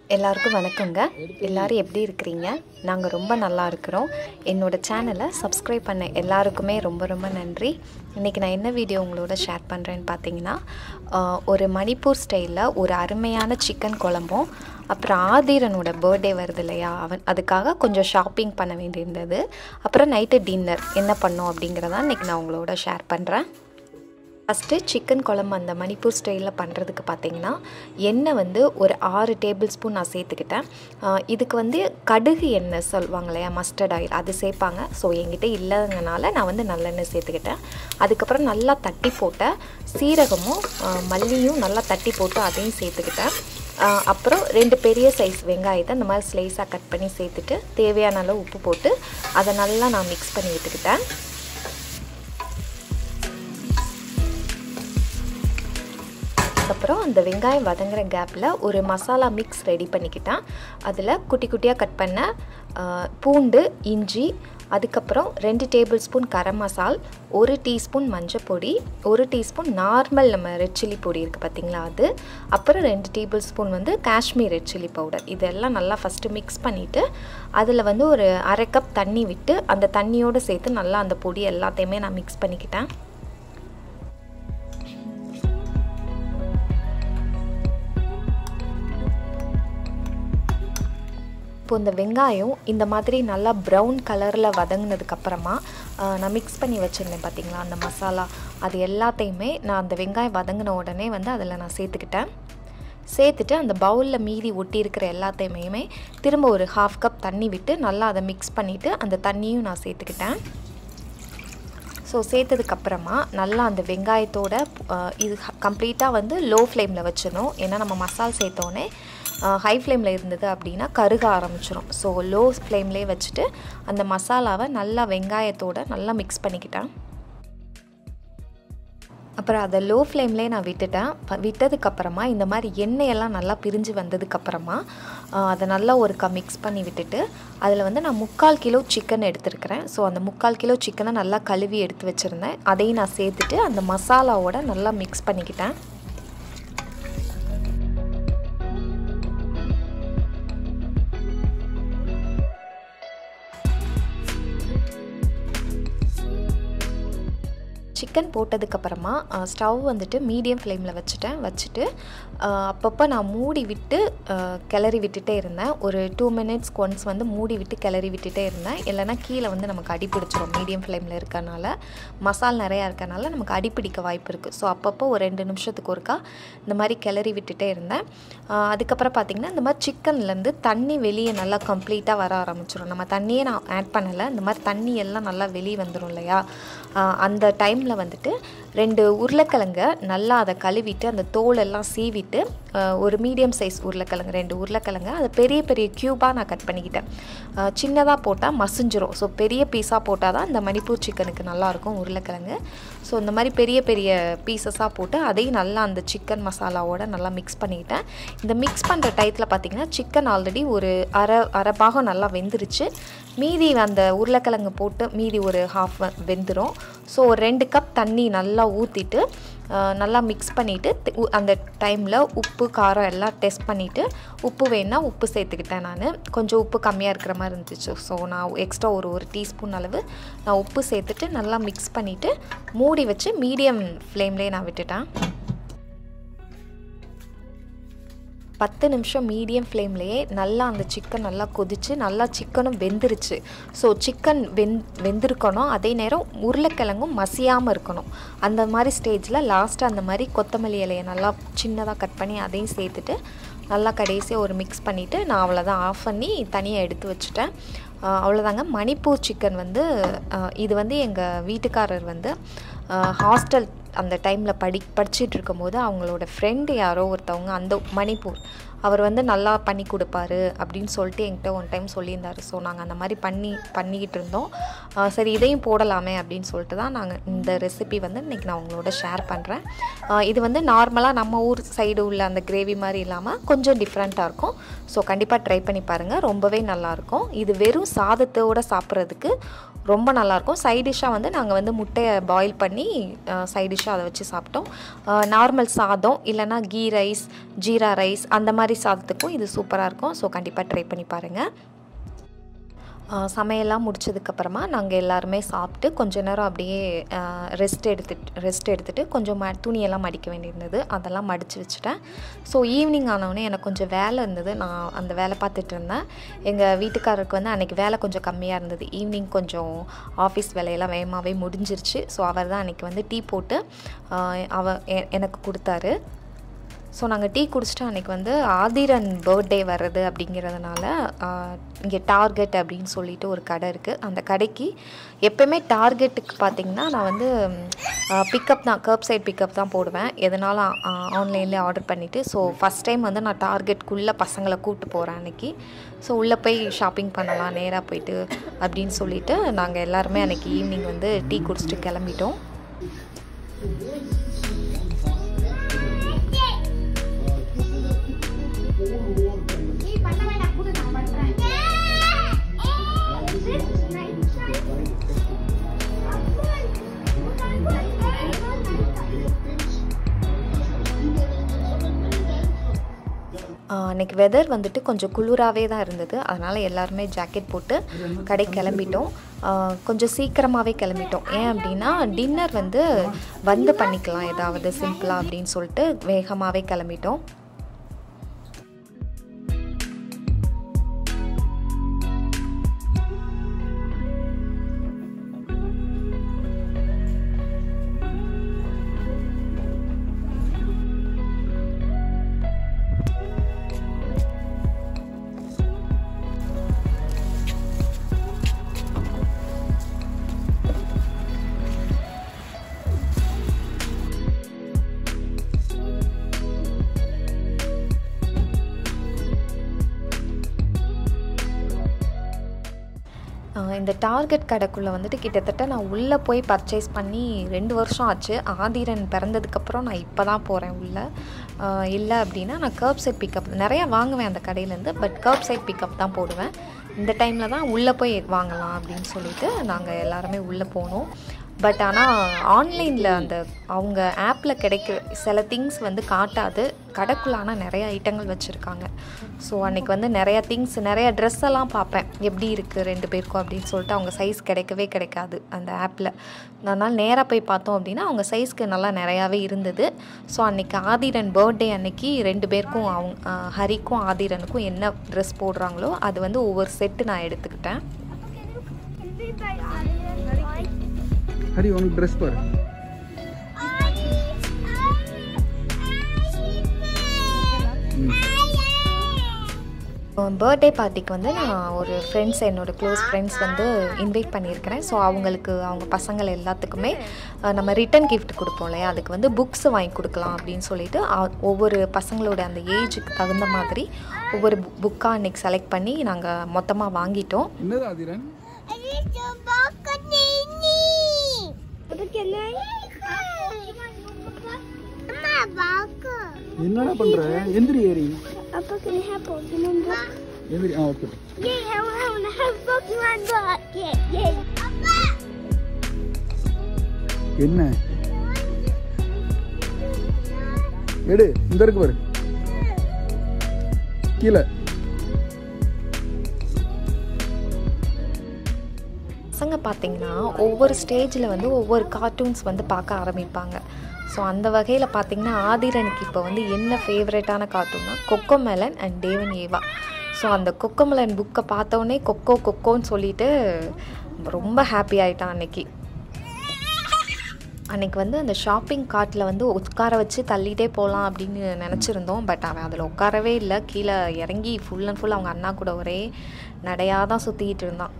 எல்லாருக்கும் வணக்கங்க எல்லாரும் எப்படி இருக்கிறீங்க நாங்கள் ரொம்ப நல்லா இருக்கிறோம் என்னோட சேனலை சப்ஸ்கிரைப் பண்ண எல்லாருக்குமே ரொம்ப ரொம்ப நன்றி இன்றைக்கி நான் என்ன வீடியோ உங்களோட ஷேர் பண்ணுறேன்னு பார்த்தீங்கன்னா ஆஹ், ஒரு மணிப்பூர் ஸ்டைலில் ஒரு அருமையான சிக்கன் குழம்பும் அப்புறம் ஆதிரனோட பர்த்டே வருது இல்லையா அவன் அதுக்காக கொஞ்சம் ஷாப்பிங் பண்ண வேண்டியிருந்தது அப்புறம் நைட்டு டின்னர் என்ன பண்ணோம் அப்படிங்கிறதான் இன்றைக்கி நான் உங்களோட ஷேர் பண்ணுறேன் ஃபஸ்ட்டு சிக்கன் குழம்பு அந்த மணிப்பூர் ஸ்டைலில் பண்ணுறதுக்கு பார்த்தீங்கன்னா எண்ணெய் வந்து ஒரு ஆறு டேபிள் ஸ்பூன் நான் சேர்த்துக்கிட்டேன் ஆஹ் இதுக்கு வந்து கடுகு எண்ணெய் சொல்லுவாங்க இல்லையா மஸ்டர்ட் ஆயில் அது சேர்ப்பாங்க ஸோ என்கிட்ட இல்லைங்கனால நான் வந்து நல்லெண்ணெய் சேர்த்துக்கிட்டேன் அதுக்கப்புறம் நல்லா தட்டி போட்ட சீரகமும் ஆஹ் மல்லியும் நல்லா தட்டி போட்டு அதையும் சேர்த்துக்கிட்டேன் ஆஹ் அப்புறம் ரெண்டு பெரிய சைஸ் வெங்காயத்தை இந்த மாதிரி ஸ்லைஸாக கட் பண்ணி சேர்த்துட்டு தேவையான அளவு உப்பு போட்டு அதை நல்லா நான் மிக்ஸ் பண்ணி விட்டுக்கிட்டேன் அதுக்கப்புறம் அந்த வெங்காயம் வதங்குற கேப்பில் ஒரு மசாலா மிக்ஸ் ரெடி பண்ணிக்கிட்டேன் அதில் குட்டி குட்டியாக கட் பண்ண ஆ, பூண்டு இஞ்சி அதுக்கப்புறம் ரெண்டு டேபிள் ஸ்பூன் கரம் மசால் ஒரு டீஸ்பூன் மஞ்சள் பொடி ஒரு டீஸ்பூன் நார்மல் நம்ம ரெட் சில்லி பொடி இருக்குது பார்த்தீங்களா அது அப்புறம் ரெண்டு டேபிள் ஸ்பூன் வந்து காஷ்மீர் ரெட் சில்லி பவுடர் இதெல்லாம் நல்லா ஃபஸ்ட்டு மிக்ஸ் பண்ணிவிட்டு அதில் வந்து ஒரு அரை கப் தண்ணி விட்டு அந்த தண்ணியோடு சேர்த்து நல்லா அந்த பொடி எல்லாத்தையுமே நான் மிக்ஸ் பண்ணிக்கிட்டேன் இப்போ இந்த வெங்காயம் இந்த மாதிரி நல்லா ப்ரௌன் கலரில் வதங்கினதுக்கப்புறமா நான் மிக்ஸ் பண்ணி வச்சுருந்தேன் பார்த்தீங்களா அந்த மசாலா அது எல்லாத்தையுமே நான் அந்த வெங்காயம் வதங்கின உடனே வந்து அதில் நான் சேர்த்துக்கிட்டேன் சேர்த்துட்டு அந்த பவுலில் மீதி ஒட்டி இருக்கிற எல்லாத்தையுமே திரும்ப ஒரு ஹாஃப் கப் தண்ணி விட்டு நல்லா அதை மிக்ஸ் பண்ணிவிட்டு அந்த தண்ணியும் நான் சேர்த்துக்கிட்டேன் ஸோ சேர்த்ததுக்கப்புறமா நல்லா அந்த வெங்காயத்தோட அஹ், இது கம்ப்ளீட்டாக வந்து லோ ஃப்ளேமில் வச்சிடணும் ஏன்னா நம்ம மசால் சேர்த்தோன்னே ஹை ஃப்ளேமில் இருந்தது அப்படின்னா கருக ஆரம்பிச்சிடும் ஸோ லோ ஃப்ளேம்லேயே வச்சுட்டு அந்த மசாலாவை நல்லா வெங்காயத்தோட நல்லா மிக்ஸ் பண்ணிக்கிட்டேன் அப்புறம் அதை லோ ஃப்ளேம்லேயே நான் விட்டுட்டேன் ப- விட்டதுக்கப்புறமா இந்த மாதிரி எண்ணெயெல்லாம் நல்லா பிரிஞ்சு வந்ததுக்கப்புறமா அதை நல்லா ஒருக்கா மிக்ஸ் பண்ணி விட்டுட்டு அதில் வந்து நான் முக்கால் கிலோ சிக்கன் எடுத்திருக்கிறேன் ஸோ அந்த முக்கால் கிலோ சிக்கனை நல்லா கழுவி எடுத்து வச்சுருந்தேன் அதையும் நான் சேர்த்துட்டு அந்த மசாலாவோட நல்லா மிக்ஸ் பண்ணிக்கிட்டேன் சிக்கன் போட்டதுக்கப்புறமா ஸ்டவ் வந்துட்டு மீடியம் ஃப்ளேமில் வச்சுட்டேன் வச்சுட்டு அஹ், அப்பப்போ நான் மூடி விட்டு அஹ், கிளறி விட்டுட்டே இருந்தேன் ஒரு டூ மினிட்ஸ் ஒன்ஸ் வந்து மூடி விட்டு கிளறி விட்டுட்டே இருந்தேன் இல்லைன்னா கீழே வந்து நமக்கு அடி பிடிச்சிரும் மீடியம் ஃப்ளேமில் இருக்கறனால மசால் நிறையா இருக்கறனால நமக்கு அடி பிடிக்க வாய்ப்பு இருக்குது ஸோ அப்பப்போ ஒரு ரெண்டு நிமிஷத்துக்கு ஒருக்கா இந்த மாதிரி கிளறி விட்டுட்டே இருந்தேன் அஹ், அதுக்கப்புறம் பார்த்திங்கன்னா இந்த மாதிரி சிக்கன்லேருந்து தண்ணி வெளியே நல்லா கம்ப்ளீட்டாக வர ஆரம்பிச்சிடும் நம்ம தண்ணியே நான் ஆட் பண்ணலை இந்த மாதிரி தண்ணி எல்லாம் நல்லா வெளியே வந்துடும் இல்லையா ஆஹ் அந்த டைமில் வந்துட்டு ரெண்டு உருளைக்கிழங்க நல்லா அதை கழுவிட்டு அந்த தோல் எல்லாம் சீவிட்டு ஆஹ் ஒரு மீடியம் சைஸ் உருளைக்கிழங்கு ரெண்டு உருளைக்கிழங்கு அதை பெரிய பெரிய க்யூபாக நான் கட் பண்ணிக்கிட்டேன் சின்னதாக போட்டால் மசிஞ்சிரும் ஸோ பெரிய பீஸாக போட்டால் தான் இந்த மணிப்பூர் சிக்கனுக்கு நல்லாயிருக்கும் உருளைக்கிழங்கு ஸோ இந்த மாதிரி பெரிய பெரிய பீசஸாக போட்டு அதையும் நல்லா அந்த சிக்கன் மசாலாவோட நல்லா மிக்ஸ் பண்ணிக்கிட்டேன் இந்த மிக்ஸ் பண்ணுற டயத்தில் பார்த்தீங்கன்னா சிக்கன் ஆல்ரெடி ஒரு அரை அரை பாகம் நல்லா வெந்துருச்சு மீதி அந்த உருளைக்கிழங்கு போட்டு மீதி ஒரு ஹாஃப் வெந்துடும் ஸோ ஒரு ரெண்டு கப் தண்ணி நல்லா ஊற்றிட்டு நல்லா மிக்ஸ் பண்ணிவிட்டு அந்த டைமில் உப்பு காரம் எல்லாம் டெஸ்ட் பண்ணிவிட்டு உப்பு வேணால் உப்பு சேர்த்துக்கிட்டேன் நான் கொஞ்சம் உப்பு கம்மியாக இருக்கிற மாதிரி இருந்துச்சு ஸோ நான் எக்ஸ்ட்ரா ஒரு ஒரு டீஸ்பூன் அளவு நான் உப்பு சேர்த்துட்டு நல்லா மிக்ஸ் பண்ணிவிட்டு மூடி வச்சு மீடியம் ஃப்ளேம்லேயே நான் விட்டுட்டேன் பத்து நிமிஷம் மீடியம் ஃப்ளேம்லேயே நல்லா அந்த சிக்கன் நல்லா கொதிச்சு நல்லா சிக்கனும் வெந்துருச்சு ஸோ சிக்கன் வெந் வெந்திருக்கணும் அதே நேரம் உருளைக்கிழங்கும் மசியாமல் இருக்கணும் அந்த மாதிரி ஸ்டேஜில் லாஸ்ட்டாக அந்த மாதிரி கொத்தமல்லி இலையை நல்லா சின்னதாக கட் பண்ணி அதையும் சேர்த்துட்டு நல்லா கடைசியாக ஒரு மிக்ஸ் பண்ணிவிட்டு நான் அவ்வளோதான் ஆஃப் பண்ணி தனியாக எடுத்து வச்சுட்டேன் ஆஹ் அவ்வளோதாங்க மணிப்பூர் சிக்கன் வந்து ஆஹ் இது வந்து எங்கள் வீட்டுக்காரர் வந்து ஹாஸ்டல் அந்த டைமில் படி படிச்சுட்டு இருக்கும்போது அவங்களோட ஃப்ரெண்டு யாரோ ஒருத்தவங்க அந்த மணிப்பூர் அவர் வந்து நல்லா பண்ணி கொடுப்பாரு அப்படின்னு சொல்லிட்டு என்கிட்ட ஒன் டைம் சொல்லியிருந்தாரு ஸோ நாங்கள் அந்த மாதிரி பண்ணி பண்ணிக்கிட்டு இருந்தோம் ஆஹ் சரி இதையும் போடலாமே அப்படின்னு சொல்லிட்டு தான் நாங்கள் இந்த ரெசிபி வந்து இன்றைக்கி நான் உங்களோட ஷேர் பண்ணுறேன் இது வந்து நார்மலாக நம்ம ஊர் சைடு உள்ள அந்த கிரேவி மாதிரி இல்லாமல் கொஞ்சம் டிஃப்ரெண்ட்டாக இருக்கும் ஸோ கண்டிப்பாக ட்ரை பண்ணி பாருங்கள் ரொம்பவே நல்லாயிருக்கும் இது வெறும் சாதத்தோடு சாப்பிட்றதுக்கு ரொம்ப நல்லாயிருக்கும் சைட் டிஷ்ஷாக வந்து நாங்கள் வந்து முட்டையை பாயில் பண்ணி சைட் டிஷ்ஷாக அதை வச்சு சாப்பிட்டோம் நார்மல் சாதம் இல்லைன்னா கீ ரைஸ் ஜீரா ரைஸ் அந்த மாதிரி தக்காளி சாதத்துக்கும் இது சூப்பராக இருக்கும் ஸோ கண்டிப்பாக ட்ரை பண்ணி பாருங்கள் சமையல்லாம் முடிச்சதுக்கப்புறமா நாங்கள் எல்லாருமே சாப்பிட்டு கொஞ்ச நேரம் அப்படியே ரெஸ்ட் எடுத்துட்டு ரெஸ்ட் எடுத்துகிட்டு கொஞ்சம் ம துணியெல்லாம் மடிக்க வேண்டியிருந்தது அதெல்லாம் மடித்து வச்சுட்டேன் ஸோ ஈவினிங் ஆனவுடனே எனக்கு கொஞ்சம் வேலை இருந்தது நான் அந்த வேலை பார்த்துட்டு இருந்தேன் எங்கள் வீட்டுக்காரருக்கு வந்து அன்றைக்கி வேலை கொஞ்சம் கம்மியாக இருந்தது ஈவினிங் கொஞ்சம் ஆஃபீஸ் வேலையெல்லாம் வேகமாகவே முடிஞ்சிருச்சு ஸோ அவர் தான் அன்றைக்கி வந்து டீ போட்டு அவ எனக்கு கொடுத்தாரு ஸோ நாங்கள் டீ குடிச்சிட்டு அன்றைக்கி வந்து ஆதிரன் பர்த்டே வர்றது அப்படிங்கிறதுனால இங்கே டார்கெட் அப்படின்னு சொல்லிட்டு ஒரு கடை இருக்குது அந்த கடைக்கு எப்போயுமே டார்கெட்டுக்கு பார்த்திங்கன்னா நான் வந்து பிக்கப் தான் கர்ப் சைட் பிக்கப் தான் போடுவேன் எதனாலும் ஆன்லைன்லேயே ஆர்டர் பண்ணிவிட்டு ஸோ ஃபஸ்ட் டைம் வந்து நான் டார்கெட்குள்ளே பசங்களை கூப்பிட்டு போகிறேன் அன்றைக்கி ஸோ உள்ளே போய் ஷாப்பிங் பண்ணலாம் நேராக போயிட்டு அப்படின்னு சொல்லிட்டு நாங்கள் எல்லாருமே அன்றைக்கி ஈவினிங் வந்து டீ குடிச்சிட்டு கிளம்பிட்டோம் அன்றைக்கி வெதர் வந்துட்டு கொஞ்சம் குளிராகவே தான் இருந்தது அதனால் எல்லாருமே ஜாக்கெட் போட்டு கடை கிளம்பிட்டோம் கொஞ்சம் சீக்கிரமாகவே கிளம்பிட்டோம் ஏன் அப்படின்னா டின்னர் வந்து வந்து பண்ணிக்கலாம் ஏதாவது சிம்பிளாக அப்படின்னு சொல்லிட்டு வேகமாகவே கிளம்பிட்டோம் இந்த டார்கெட் கடைக்குள்ளே வந்துட்டு கிட்டத்தட்ட நான் உள்ளே போய் பர்ச்சேஸ் பண்ணி ரெண்டு வருஷம் ஆச்சு ஆதிரன் பிறந்ததுக்கப்புறம் நான் இப்போ தான் போகிறேன் உள்ளே இல்லை அப்படின்னா நான் கர்ப் சைட் பிக்கப் நிறையா வாங்குவேன் அந்த கடையிலேருந்து பட் கர்ப் சைட் பிக்கப் தான் போடுவேன் இந்த டைமில் தான் உள்ளே போய் வாங்கலாம் அப்படின்னு சொல்லிட்டு நாங்கள் எல்லாருமே உள்ளே போனோம் பட் ஆனால் ஆன்லைனில் அந்த அவங்க ஆப்பில் கிடைக்கிற சில திங்ஸ் வந்து காட்டாது கடைக்குள்ள ஆனால் நிறைய ஐட்டங்கள் வச்சுருக்காங்க ஸோ அன்றைக்கி வந்து நிறையா திங்ஸ் நிறைய ட்ரெஸ் எல்லாம் பார்ப்பேன் எப்படி இருக்குது ரெண்டு பேருக்கும் அப்படின்னு சொல்லிட்டு அவங்க சைஸ் கிடைக்கவே கிடைக்காது அந்த ஆப்பில் அதனால் நேராக போய் பார்த்தோம் அப்படின்னா அவங்க சைஸ்க்கு நல்லா நிறையாவே இருந்தது ஸோ அன்றைக்கி ஆதிரன் பர்த்டே அன்னைக்கு ரெண்டு பேருக்கும் அவங்க ஹரிக்கும் ஆதிரனுக்கும் என்ன ட்ரெஸ் போடுறாங்களோ அது வந்து ஒவ்வொரு செட்டு நான் எடுத்துக்கிட்டேன் ஹரி உனக்கு ட்ரெஸ் பாரு பர்த்டே பார்ட்டிக்கு வந்து நான் ஒரு ஃப்ரெண்ட்ஸ் என்னோடய க்ளோஸ் ஃப்ரெண்ட்ஸ் வந்து இன்வைட் பண்ணியிருக்கிறேன் ஸோ அவங்களுக்கு அவங்க பசங்கள் எல்லாத்துக்குமே நம்ம ரிட்டன் கிஃப்ட் கொடுப்போம் இல்லையா அதுக்கு வந்து புக்ஸ் வாங்கி கொடுக்கலாம் அப்படின்னு சொல்லிட்டு ஒவ்வொரு பசங்களோட அந்த ஏஜுக்கு தகுந்த மாதிரி ஒவ்வொரு புக்காக அன்றைக்கி செலக்ட் பண்ணி நாங்கள் மொத்தமாக வாங்கிட்டோம் என்னது ஆதிரன் என்னடா பண்ற எந்திரி ஏறி Papa, can I have Pokemon book? எந்திரி ah okay Yay, I want to have Pokemon book. Yay, yay. Papa! என்ன எடு இந்த இருக்கு பாரு கீழே பசங்க பார்த்தீங்கன்னா ஒவ்வொரு ஸ்டேஜில் வந்து ஒவ்வொரு கார்ட்டூன்ஸ் வந்து பார்க்க ஆரம்பிப்பாங்க ஸோ அந்த வகையில் பார்த்தீங்கன்னா ஆதிரனுக்கு இப்போ வந்து என்ன ஃபேவரட்டான கார்ட்டூன்னா Cocomelon and Dave and Ava so அந்த கொக்கோ மெலன் புக்கை பார்த்தோன்னே கொக்கோ கொக்கோன்னு சொல்லிட்டு ரொம்ப ஹாப்பி ஆயிட்டான் அன்னைக்கு அன்னைக்கு வந்து அந்த ஷாப்பிங் கார்ட்டில் வந்து உட்கார வச்சு தள்ளிட்டே போகலாம் அப்படின்னு நினச்சிருந்தோம் பட் அவன் அதில் உட்காரவே இல்லை கீழே இறங்கி ஃபுல் அண்ட் ஃபுல் அவங்க அண்ணா கூட ஒரே நடையாக தான் சுற்றிக்கிட்டு இருந்தான்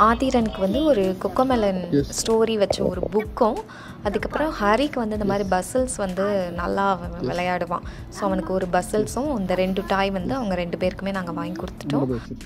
ஆதிரனுக்கு வந்து ஒரு கொக்கோமெலன் Yes. ஸ்டோரி வச்ச ஒரு புக்கும் அதுக்கப்புறம் ஹரிக்கு வந்து இந்த மாதிரி பஸ்ஸல்ஸ் வந்து நல்லா அவன் விளையாடுவான் ஸோ அவனுக்கு ஒரு பஸ்ஸல்ஸும் இந்த ரெண்டு டாய் வந்து அவங்க ரெண்டு பேருக்குமே நாங்கள் வாங்கி கொடுத்துட்டோம் அதை வச்சுட்டு.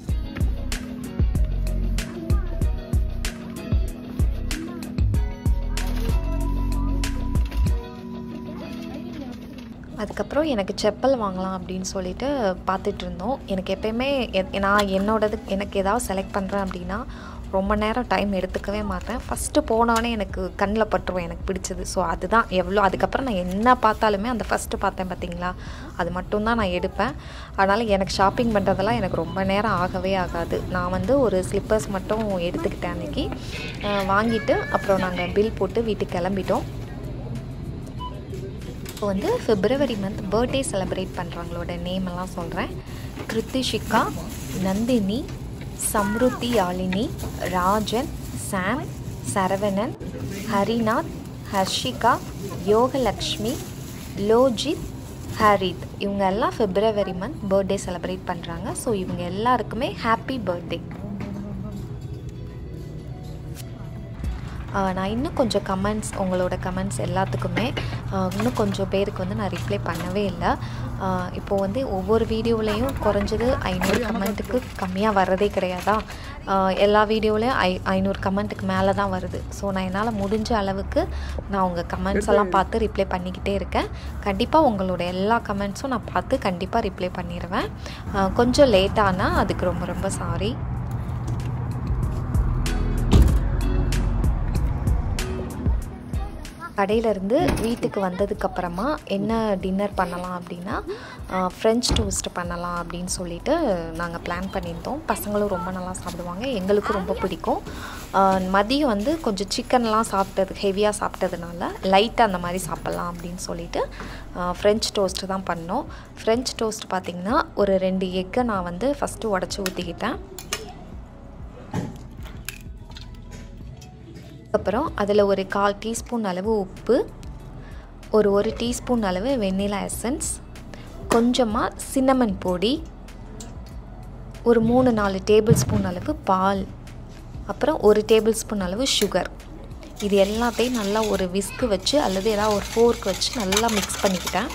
அதுக்கப்புறம் எனக்கு செப்பல் வாங்கலாம் அப்படின்னு சொல்லிட்டு பார்த்துட்டு இருந்தோம் எனக்கு எப்பயுமே எ- நான் என்னோடது எனக்கு ஏதாவது செலக்ட் பண்ணுறேன் அப்படின்னா ரொம்ப நேரம் டைம் எடுத்துக்கவே மாட்டேன் ஃபஸ்ட்டு போனோடனே எனக்கு கண்ணில் பட்டுரும் எனக்கு பிடிச்சது ஸோ அதுதான் எவ்வளோ அதுக்கப்புறம் நான் என்ன பார்த்தாலுமே அந்த ஃபஸ்ட்டு பார்த்தேன் பார்த்தீங்களா அது மட்டும்தான் நான் எடுப்பேன் அதனால் எனக்கு ஷாப்பிங் பண்ணுறதெல்லாம் எனக்கு ரொம்ப நேரம் ஆகவே ஆகாது நான் வந்து ஒரு ஸ்லிப்பர்ஸ் மட்டும் எடுத்துக்கிட்டேன் அன்றைக்கி வாங்கிட்டு அப்புறம் நாங்கள் பில் போட்டு வீட்டுக்கு கிளம்பிட்டோம் இப்போ வந்து பிப்ரவரி மந்த் பர்த்டே செலிப்ரேட் பண்ணுறவங்களோட நேம் எல்லாம் சொல்கிறேன் கிருத்திஷிகா நந்தினி சம்ருத்தி யாழினி ராஜன் சாம் சரவணன் ஹரிநாத் ஹர்ஷிகா யோகலக்ஷ்மி லோஜித் ஹரித் இவங்க எல்லாம் பிப்ரவரி மந்த் பர்த்டே செலிப்ரேட் பண்ணுறாங்க ஸோ இவங்க எல்லாருக்குமே ஹாப்பி பர்த்டே ஆஹ் நான் இன்னும் கொஞ்சம் கமெண்ட்ஸ் உங்களோட கமெண்ட்ஸ் எல்லாத்துக்குமே ஆஹ் இன்னும் கொஞ்சம் பேருக்கு வந்து நான் ரிப்ளை பண்ணவே இல்லை ஆஹ் இப்போ வந்து ஒவ்வொரு வீடியோவிலையும் குறைஞ்சது ஐநூறு கமெண்ட்டுக்கு கம்மியாக வர்றதே கிடையாதா ஆஹ் எல்லா வீடியோவிலையும் ஐ ஐநூறு கமெண்ட்டுக்கு மேலே தான் வருது ஸோ நான் என்னால் முடிஞ்ச அளவுக்கு நான் உங்கள் கமெண்ட்ஸ் எல்லாம் பார்த்து ரிப்ளை பண்ணிக்கிட்டே இருக்கேன் கண்டிப்பாக உங்களோட எல்லா கமெண்ட்ஸும் நான் பார்த்து கண்டிப்பாக ரிப்ளை பண்ணிடுவேன் ஆஹ் கொஞ்சம் லேட்டானால் அதுக்கு ரொம்ப ரொம்ப சாரி கடையிலேருந்து வீட்டுக்கு வந்ததுக்கப்புறமா என்ன டின்னர் பண்ணலாம் அப்படின்னா ஃப்ரெஞ்ச் டோஸ்ட் பண்ணலாம் அப்படின்னு சொல்லிட்டு நாங்கள் பிளான் பண்ணியிருந்தோம் பசங்களும் ரொம்ப நல்லா சாப்பிடுவாங்க எங்களுக்கும் ரொம்ப பிடிக்கும் ஆஹ் மதியம் வந்து கொஞ்சம் சிக்கன்லாம் சாப்பிட்டது ஹெவியாக சாப்பிட்டதுனால லைட்டாக அந்த மாதிரி சாப்பிட்லாம் அப்படின்னு சொல்லிட்டு ஃப்ரெஞ்ச் டோஸ்ட்டு தான் பண்ணோம் ஃப்ரெஞ்ச் டோஸ்ட் பார்த்திங்கன்னா ஒரு ரெண்டு எக்கை நான் வந்து ஃபஸ்ட்டு உடச்சி ஊற்றிக்கிட்டேன் அப்புறம் அதில் ஒரு கால் டீஸ்பூன் அளவு உப்பு ஒரு ஒரு டீஸ்பூன் அளவு வெண்ணிலா எசன்ஸ் கொஞ்சமாக சின்னமன் பொடி ஒரு மூணு நாலு டேபிள் ஸ்பூன் அளவு பால் அப்புறம் ஒரு டேபிள் ஸ்பூன் அளவு சுகர் இது எல்லாத்தையும் நல்லா ஒரு விஸ்கு வச்சு அல்லது ஏதாவது ஒரு ஃபோர்க் வச்சு நல்லா மிக்ஸ் பண்ணிக்கிட்டேன்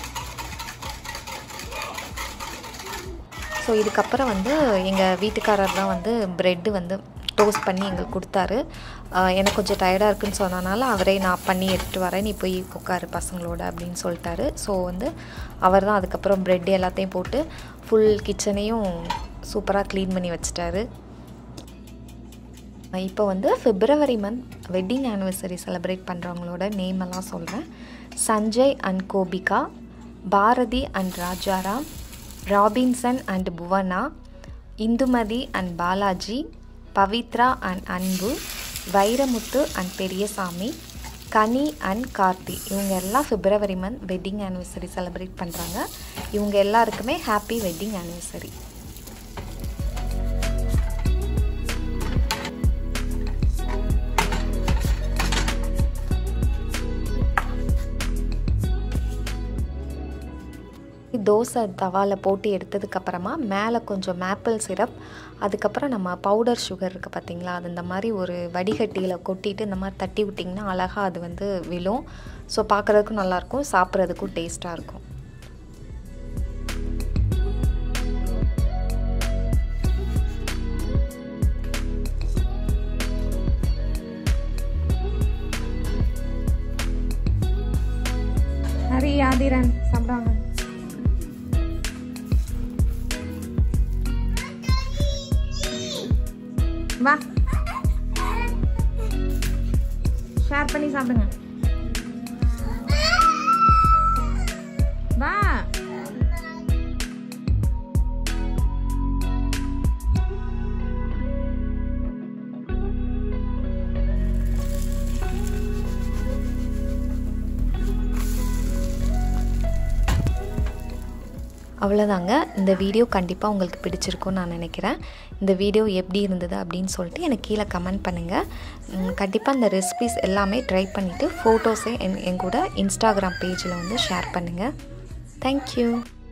ஸோ இதுக்கப்புறம் வந்து எங்கள் வீட்டுக்காரர் தான் வந்து ப்ரெட்டு வந்து டோஸ்ட் பண்ணி எங்களுக்கு கொடுத்தாரு ஆஹ் எனக்கு கொஞ்சம் டயர்டாக இருக்குன்னு சொன்னனால அவரே நான் பண்ணி எடுத்துகிட்டு வரேன் நீ போய் உட்காரு பசங்களோட அப்படின்னு சொல்லிட்டாரு ஸோ வந்து அவர் தான் அதுக்கப்புறம் ப்ரெட் எல்லாத்தையும் போட்டு ஃபுல் கிச்சனையும் சூப்பராக க்ளீன் பண்ணி வச்சிட்டாரு இப்போ வந்து February month wedding anniversary celebrate பண்ணுறவங்களோட நேம் எல்லாம் சொல்கிறேன் Sanjay and Gopika Bharathi and Rajaram Robinson and Bhuvana Indumathi and Balaji Pavithra and Anbu Vairamuthu and Periyasamy Kani and Karthi இவங்க எல்லாம் February month wedding anniversary celebrate பண்ணுறாங்க இவங்க எல்லாருக்குமே ஹாப்பி வெட்டிங் ஆனிவர்சரி தோசை தவாவில் போட்டு எடுத்ததுக்கப்புறமா மேலே கொஞ்சம் மேப்பிள் சிரப் அதுக்கப்புறம் நம்ம பவுடர் சுகர் இருக்குது பார்த்தீங்களா அது இந்த மாதிரி ஒரு வடிகட்டியில் கொட்டிட்டு இந்த மாதிரி தட்டி விட்டிங்கன்னா அழகாக அது வந்து விழும் ஸோ பார்க்குறதுக்கும் நல்லாயிருக்கும் சாப்பிட்றதுக்கும் டேஸ்ட்டாக இருக்கும் ஹரி ஆதிரன் சாப்பிடுவாங்க வா ஷேர் பண்ணி சாப்பிடுங்க வா அவ்வளோதாங்க இந்த வீடியோ கண்டிப்பாக உங்களுக்கு பிடிச்சிருக்கும்னு நான் நினைக்கிறேன் இந்த வீடியோ எப்படி இருந்தது அப்படின்னு சொல்லிட்டு எனக்கு கீழே கமெண்ட் பண்ணுங்கள் கண்டிப்பாக இந்த ரெசிபிஸ் எல்லாமே ட்ரை பண்ணிவிட்டு ஃபோட்டோஸை என் என் கூட இன்ஸ்டாகிராம் பேஜில் வந்து ஷேர் பண்ணுங்கள் தேங்க்யூ